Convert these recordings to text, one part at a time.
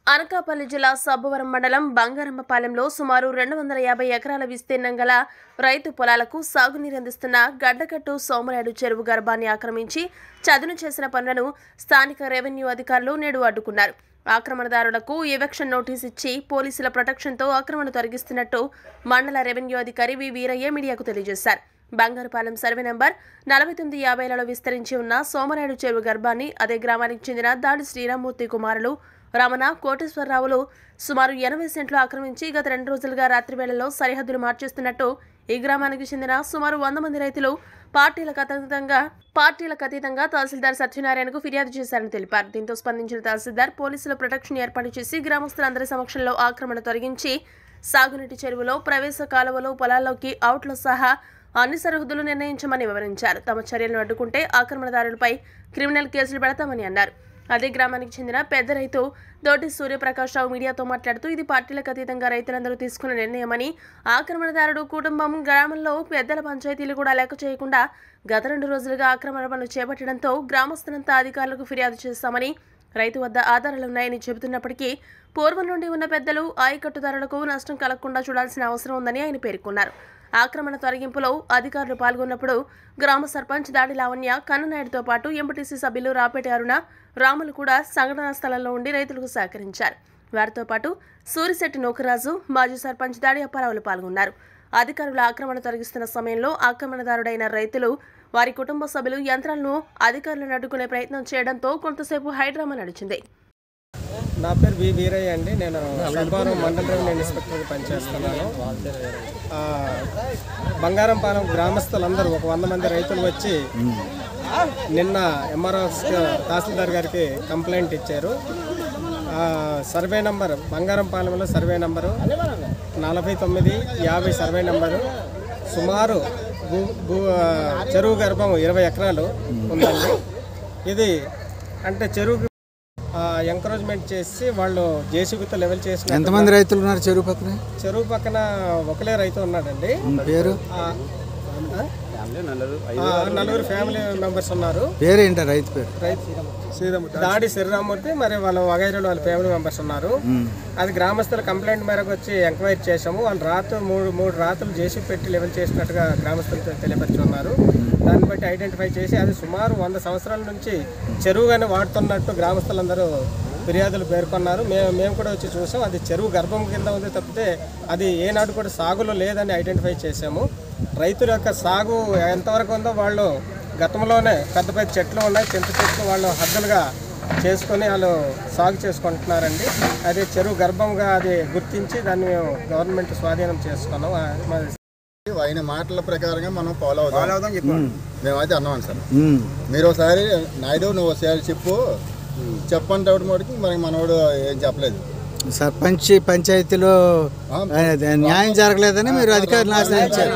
అనకాపల్లి జిల్లా సబ్బవరం మండలం బంగారమ్మపాలెంలో సుమారు రెండు వందల యాభై ఎకరాల విస్తీర్ణం గల రైతు పొలాలకు సాగునీరు అందిస్తున్న గడ్డకట్టు సోమరాయుడు చెరువు గర్భాన్ని ఆక్రమించి చదును చేసిన పనులను స్థానిక రెవెన్యూ అధికారులు నేడు అడ్డుకున్నారు ఆక్రమణదారులకు ఎవెక్షన్ నోటీస్ ఇచ్చి పోలీసుల ప్రొటెక్షన్తో ఆక్రమణ తొలగిస్తున్నట్టు మండల రెవెన్యూ అధికారి వి వీరయ్య మీడియాకు తెలియజేశారు బంగారుపాలెం సర్వే నంబర్ నలభై తొమ్మిది యాభైలలో విస్తరించి ఉన్న సోమరాయుడు చెరువు గర్భాన్ని అదే గ్రామానికి చెందిన దాడి శ్రీరామూర్తి కుమారులు రమణ కోటేశ్వరరావులు సుమారు ఎనభై సెంట్లు ఆక్రమించి గత రెండు రోజులుగా రాత్రి వేళల్లో సరిహద్దులు మార్చేస్తున్నట్టు ఈ గ్రామానికి చెందిన సుమారు వంద మంది రైతులు పార్టీలకు అతీతంగా పార్టీలకు అతీతంగా తహసీల్దార్ సత్యనారాయణకు ఫిర్యాదు చేశారని తెలిపారు దీంతో స్పందించిన తహసీల్దార్ పోలీసుల ప్రొటెక్షన్ ఏర్పాటు చేసి గ్రామస్తులందరి సమక్షంలో ఆక్రమణ తొలగించి సాగునీటి చెరువులో ప్రవేశ కాలువలో పొలాల్లోకి అవుట్లో సహా అన్ని సరిహద్దులు నిర్ణయించమని వివరించారు తమ చర్యలను అడ్డుకుంటే ఆక్రమణదారులపై క్రిమినల్ కేసులు పెడతామని అన్నారు అదే గ్రామానికి చెందిన పెద్ద రైతు దోటి సూర్యప్రకాష్ రావు మీడియాతో మాట్లాడుతూ ఇది పార్టీలకు అతీతంగా రైతులందరూ తీసుకున్న నిర్ణయమని ఆక్రమణదారుడు కుటుంబం గ్రామంలో పెద్దల పంచాయతీలు కూడా లెక్క చేయకుండా గత రెండు రోజులుగా ఆక్రమణ పనులు చేపట్టడంతో గ్రామస్తులంతా అధికారులకు ఫిర్యాదు చేస్తామని రైతు వద్ద ఆధారాలున్నాయని చెబుతున్నప్పటికీ పూర్వం నుండి ఉన్న పెద్దలు ఆయకట్టుదారులకు నష్టం కలగకుండా చూడాల్సిన అవసరం ఉందని ఆయన పేర్కొన్నారు ఆక్రమణ తొలగింపులో అధికారులు పాల్గొన్నప్పుడు గ్రామ సర్పంచ్ దాడి లావణ్య కన్ననాయుడుతో పాటు ఎంపీటీసీ సభ్యులు రాపేటి అరుణ రాములు కూడా సంఘటనా స్థలంలో ఉండి రైతులకు సహకరించారు వారితో పాటు సూరిశెట్టి నూకరాజు మాజీ సర్పంచ్ దాడి అప్పారావులు పాల్గొన్నారు అధికారుల ఆక్రమణ తొలగిస్తున్న సమయంలో ఆక్రమణదారుడైన రైతులు వారి కుటుంబ సభ్యులు యంత్రాలను అధికారులను అడ్డుకునే ప్రయత్నం చేయడంతో కొంతసేపు హైడ్రామా నడిచింది నా పేరు వి వీరయ్య అండి నేను సబ్బారం మండల రెవెన్యూ ఇన్స్పెక్టర్గా పనిచేస్తున్నాను ఆ, బంగారంపాలెం గ్రామస్తులందరూ ఒక వంద మంది రైతులు వచ్చి నిన్న ఎంఆర్ఓ తహసీల్దార్ గారికి కంప్లైంట్ ఇచ్చారు ఆ, సర్వే నంబర్ బంగారంపాలెంలో సర్వే నంబరు నలభై తొమ్మిది యాభై సర్వే నంబరు సుమారు భూ భూ చెరువు గర్భం ఇరవై ఎకరాలు ఉందండి ఇది అంటే చెరువు ఎంకరేజ్మెంట్ చేసి వాళ్ళు జేసీబీతో లెవెల్ చేసిన ఎంతమంది రైతులు ఉన్నారు చెరువు పక్కన చెరువు పక్కన ఒకలే రైతు ఉన్నాడండి పేరు ఆ, ఆ, నలుగురు ఫ్యామిలీ మెంబర్స్ ఉన్నారు పేరు ఏంటా రైతు పేరు రైతు దాడి శ్రీరామూర్తి మరి వాళ్ళ వగైరాలు వాళ్ళ ఫ్యామిలీ మెంబర్స్ ఉన్నారు అది గ్రామస్తుల కంప్లైంట్ మేరకు వచ్చి ఎంక్వైరీ చేశాము వాళ్ళు రాత్రి మూడు మూడు రాత్రులు చేసి పెట్టి లెవెల్ చేసినట్టుగా గ్రామస్తులు తెలియపరిచి ఉన్నారు దాన్ని బట్టి ఐడెంటిఫై చేసి అది సుమారు వంద సంవత్సరాల నుంచి చెరువుగానే వాడుతున్నట్టు గ్రామస్తులందరూ ఫిర్యాదులు పేర్కొన్నారు మేము మేము కూడా వచ్చి చూసాం అది చెరువు గర్భం కింద ఉంది తప్పితే అది ఏనాడు కూడా సాగులో లేదని ఐడెంటిఫై చేశాము రైతుల యొక్క సాగు ఎంతవరకు ఉందో వాళ్ళు గతంలోనే పెద్ద పెద్ద చెట్లు ఉన్నాయి చింత చెట్లు వాళ్ళు హద్దులుగా చేసుకొని వాళ్ళు సాగు చేసుకుంటున్నారండి అది చెరువు గర్భంగా అది గుర్తించి దాన్ని మేము గవర్నమెంట్ స్వాధీనం చేసుకున్నాం ఆ, మరి ఆయన మాటల ప్రకారంగా మనం ఫాలో అవుతాం మేమైతే అన్నాం సార్ ఉమ్. మీరు ఒకసారి నాయుడు నువ్వు ఒకసారి చెప్పు చెప్పంటే మటుకు మనకి మనవాడు ఏం చెప్పలేదు సర్పంచ్ పంచాయతీలో ఆ, ఆ, న్యాయం జరగలేదని మీరు అధికారులను ఆశ్రయించారు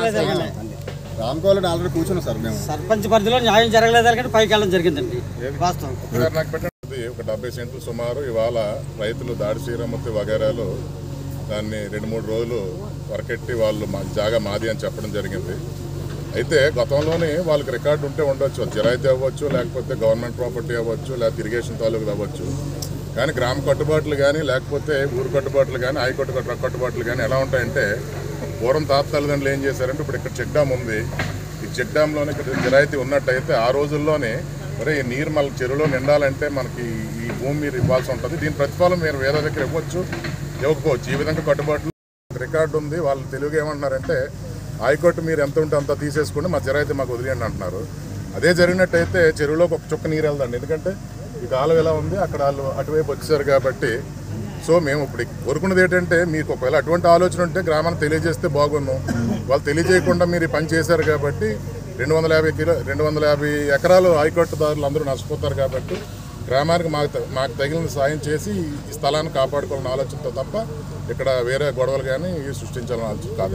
రామకోళ్ళు ఆల్రెడీ కూర్చున్నాం సార్ మేము సర్పంచ్ పరిధిలో న్యాయం జరగలేదు కానీ పైకి వెళ్ళడం జరిగిందండి వాస్తవం సార్ నాకు పెట్టండి ఒక డెబ్బై సెంట్లు సుమారు ఇవాళ రైతులు దాడి శ్రీరామూర్తి వగైరాలు దాన్ని రెండు మూడు రోజులు వరకెట్టి వాళ్ళు మా జాగా మాది అని చెప్పడం జరిగింది అయితే గతంలోనే వాళ్ళకి రికార్డు ఉంటే ఉండొచ్చు జిరాయితీ అవ్వచ్చు లేకపోతే గవర్నమెంట్ ప్రాపర్టీ అవ్వచ్చు లేకపోతే ఇరిగేషన్ తాలూకు అవ్వచ్చు కానీ గ్రామ కట్టుబాట్లు కానీ లేకపోతే ఊరు కట్టుబాట్లు కానీ హై కట్టు కట్టుబాట్లు కానీ ఎలా ఉంటాయంటే పూర్వం తాత తల్లిదండ్రులు ఏం చేశారంటే ఇప్పుడు ఇక్కడ చెక్ డ్యామ్ ఉంది ఈ చెక్ డ్యామ్లోనే ఇక్కడ జిరాయితీ ఉన్నట్టయితే ఆ రోజుల్లోనే మరి ఈ నీరు మన చెరువులో నిండాలంటే మనకి ఈ భూమి మీరు ఇవ్వాల్సి ఉంటుంది దీని ప్రతిఫలం మీరు వేరే దగ్గర ఇవ్వచ్చు ఇవ్వకపోవచ్చు ఈ విధంగా కట్టుబాట్లు రికార్డు ఉంది వాళ్ళు తెలుగు ఏమంటున్నారంటే హైకోర్టు మీరు ఎంత ఉంటే అంత తీసేసుకోండి మా జిరాయితీ మాకు వదిలేయండి అంటున్నారు అదే జరిగినట్టయితే చెరువులోకి ఒక చుక్క నీరు వెళ్దండి ఎందుకంటే ఈ కాలం ఎలా ఉంది అక్కడ వాళ్ళు అటువైపు వచ్చారు కాబట్టి సో మేము ఇప్పుడు కోరుకున్నది ఏంటంటే మీకు ఒకవేళ అటువంటి ఆలోచన ఉంటే గ్రామానికి తెలియజేస్తే బాగున్నాం వాళ్ళు తెలియజేయకుండా మీరు ఈ పని చేశారు కాబట్టి రెండు వందల యాభై కిలో రెండు వందల యాభై ఎకరాలు హైకోర్టుదారులు అందరూ నష్టపోతారు కాబట్టి గ్రామానికి మాకు త- మాకు తగిన సాయం చేసి ఈ స్థలాన్ని కాపాడుకోవాలన్న ఆలోచనతో తప్ప ఇక్కడ వేరే గొడవలు కానీ సృష్టించాలని ఆలోచన కాదు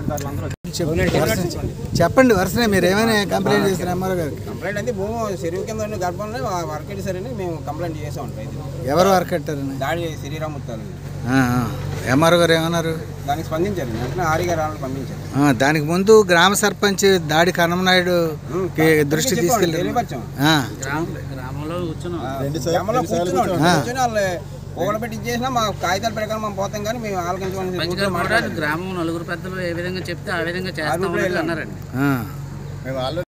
చెప్పండి వరుసనే మీరు ఏమైనా కంప్లైంట్ చేశారు ఎంఆర్ఓ గారికి కంప్లైంట్ అయితే భూమి చెరువు కింద ఉన్న గర్భంలో వర్కెట్ సరని మేము కంప్లైంట్ చేసాం రైతు ఎవరు వర్క్ కట్టారని దాడి శ్రీరాముత్తాలు ఎంఆర్ఓ గారు ఏమన్నారు దానికి స్పందించారు వెంటనే ఆరి గారు వాళ్ళని పంపించారు ఆ, దానికి ముందు గ్రామ సర్పంచ్ దాడి కన్నమనాయుడు దృష్టి తీసుకెళ్ళి తెలియపరిచాం ఆ, రెండు గ్రామంలో కూర్చున్నాం కూర్చొని వాళ్ళు ఒకళ్ళు పెట్టి ఇచ్చేసినా మా కాగితాల ప్రకారం మనం పోతాం కానీ మేము ఆలోచించమని పంచగారు కూడా గ్రామం నలుగురు పెద్దలు ఏ విధంగా చెప్తే ఆ విధంగా చేస్తామని అన్నారండి ఆ. మేము ఆల్రెడీ